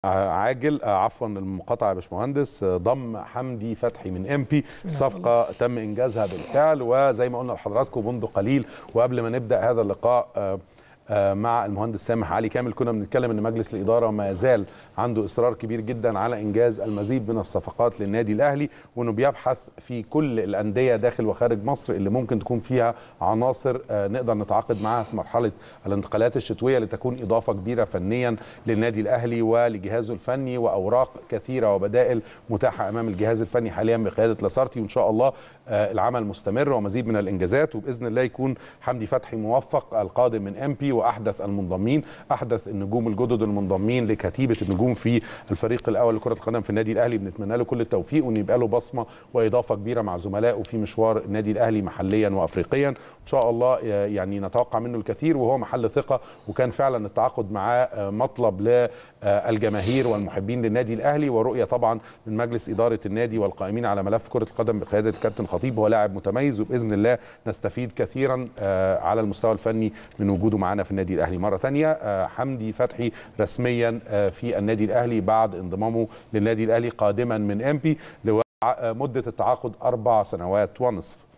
عاجل عفوا المقاطعه يا باشمهندس ضم حمدي فتحي من ام بي الصفقه تم انجازها بالفعل وزي ما قلنا لحضراتكم منذ قليل وقبل ما نبدا هذا اللقاء مع المهندس سامح علي كامل كنا بنتكلم ان مجلس الاداره ما زال عنده اصرار كبير جدا على انجاز المزيد من الصفقات للنادي الاهلي وانه بيبحث في كل الانديه داخل وخارج مصر اللي ممكن تكون فيها عناصر نقدر نتعاقد معاها في مرحله الانتقالات الشتويه لتكون اضافه كبيره فنيا للنادي الاهلي ولجهازه الفني واوراق كثيره وبدائل متاحه امام الجهاز الفني حاليا بقياده لاسارتي وان شاء الله العمل مستمر ومزيد من الانجازات وباذن الله يكون حمدي فتحي موفق القادم من ام بي واحدث المنضمين احدث النجوم الجدد المنضمين لكتيبه النجوم في الفريق الاول لكره القدم في النادي الاهلي بنتمنى له كل التوفيق وان يبقى له بصمه واضافه كبيره مع زملائه في مشوار النادي الاهلي محليا وافريقيا ان شاء الله يعني نتوقع منه الكثير وهو محل ثقه وكان فعلا التعاقد معاه مطلب للجماهير والمحبين للنادي الاهلي ورؤيه طبعا من مجلس اداره النادي والقائمين على ملف كره القدم بقياده الكابتن خطيب هو لاعب متميز وباذن الله نستفيد كثيرا على المستوى الفني من وجوده معنا في النادي الاهلي مره ثانيه حمدي فتحي رسميا في النادي الاهلي بعد انضمامه للنادي الاهلي قادما من ام بي لمده التعاقد اربع سنوات ونصف